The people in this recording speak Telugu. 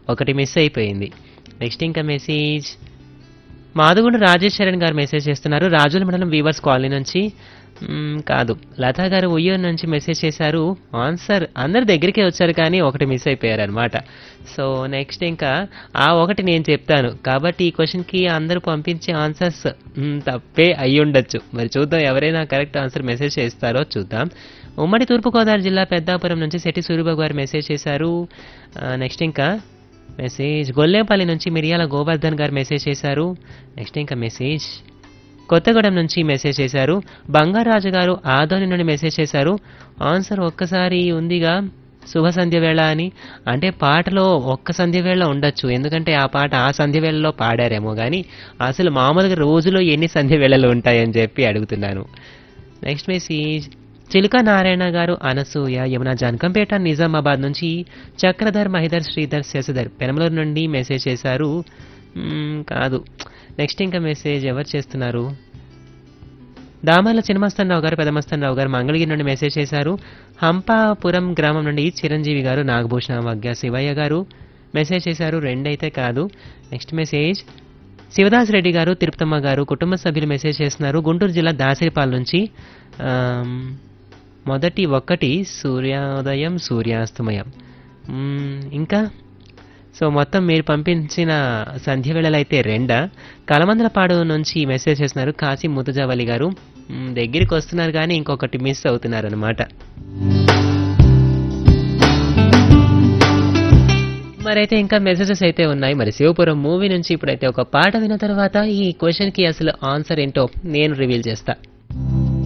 ఒకటి మిస్ అయిపోయింది నెక్స్ట్ ఇంకా మెసేజ్ మాదుగుండు రాజేష్ చరణ్ గారు మెసేజ్ చేస్తున్నారు రాజుల మండలం వీవర్స్ కాలనీ నుంచి మ్మ్, కాదు లతా గారు ఉయ్యూరు నుంచి మెసేజ్ చేశారు ఆన్సర్ అందరి దగ్గరికే వచ్చారు కానీ ఒకటి మిస్ అయిపోయారు అనమాట సో నెక్స్ట్ ఇంకా ఆ ఒకటి నేను చెప్తాను కాబట్టి ఈ క్వశ్చన్కి అందరూ పంపించే ఆన్సర్స్ మ్మ్, తప్పే అయి ఉండొచ్చు మరి చూద్దాం ఎవరైనా కరెక్ట్ ఆన్సర్ మెసేజ్ చేస్తారో చూద్దాం ఉమ్మడి తూర్పుగోదావరి జిల్లా పెద్దాపురం నుంచి శెట్టి సూరిబాబు గారు మెసేజ్ చేశారు నెక్స్ట్ ఇంకా మెసేజ్ గొల్లేపల్లి నుంచి మిరియాల గోవర్ధన్ గారు మెసేజ్ చేశారు నెక్స్ట్ ఇంకా మెసేజ్ కొత్తగూడెం నుంచి మెసేజ్ చేశారు బంగారాజు గారు ఆదోని నుండి మెసేజ్ చేశారు ఆన్సర్ ఒక్కసారి ఉందిగా శుభ సంధ్య వేళ అని అంటే పాటలో ఒక్క సంధ్య వేళ ఉండొచ్చు ఎందుకంటే ఆ పాట ఆ సంధ్య వేళలో పాడారేమో కానీ అసలు మామూలుగా రోజులో ఎన్ని సంధ్య వేళలు ఉంటాయని చెప్పి అడుగుతున్నాను నెక్స్ట్ మెసేజ్ చిలుక నారాయణ గారు అనసూయ యమున జనకంపేట నిజామాబాద్ నుంచి చక్రధర్ మహిధర్ శ్రీధర్ శశిధర్ పెనమలూరు నుండి మెసేజ్ చేశారు మ్మ్, కాదు నెక్స్ట్ ఇంకా మెసేజ్ ఎవరు చేస్తున్నారు దామర్ల చిన్నమస్తన్ గారు పెదమస్తన్ రావు గారు మంగళగిరి నుండి మెసేజ్ చేశారు హంపాపురం గ్రామం నుండి చిరంజీవి గారు నాగభూషణ వగ్య శివయ్య గారు మెసేజ్ చేశారు రెండైతే కాదు నెక్స్ట్ మెసేజ్ శివదాస్ రెడ్డి గారు తిరుపతమ్మ గారు కుటుంబ సభ్యులు మెసేజ్ చేస్తున్నారు గుంటూరు జిల్లా దాసరిపాల నుంచి ఆమ్, మొదటి ఒక్కటి సూర్యోదయం సూర్యాస్తమయం మ్మ్, ఇంకా సో మొత్తం మీరు పంపించిన సంధ్య వేళలు అయితే రెండా కలమందలపాడు నుంచి మెసేజ్ చేస్తున్నారు కాశీ ముతుజావలి గారు మ్మ్, దగ్గరికి వస్తున్నారు కానీ ఇంకొకటి మిస్ అవుతున్నారు అనమాట మరైతే ఇంకా మెసేజెస్ అయితే ఉన్నాయి మరి శివపురం మూవీ నుంచి ఇప్పుడైతే ఒక పాట విన్న తర్వాత ఈ క్వశ్చన్కి అసలు ఆన్సర్ ఏంటో నేను రివీల్ చేస్తా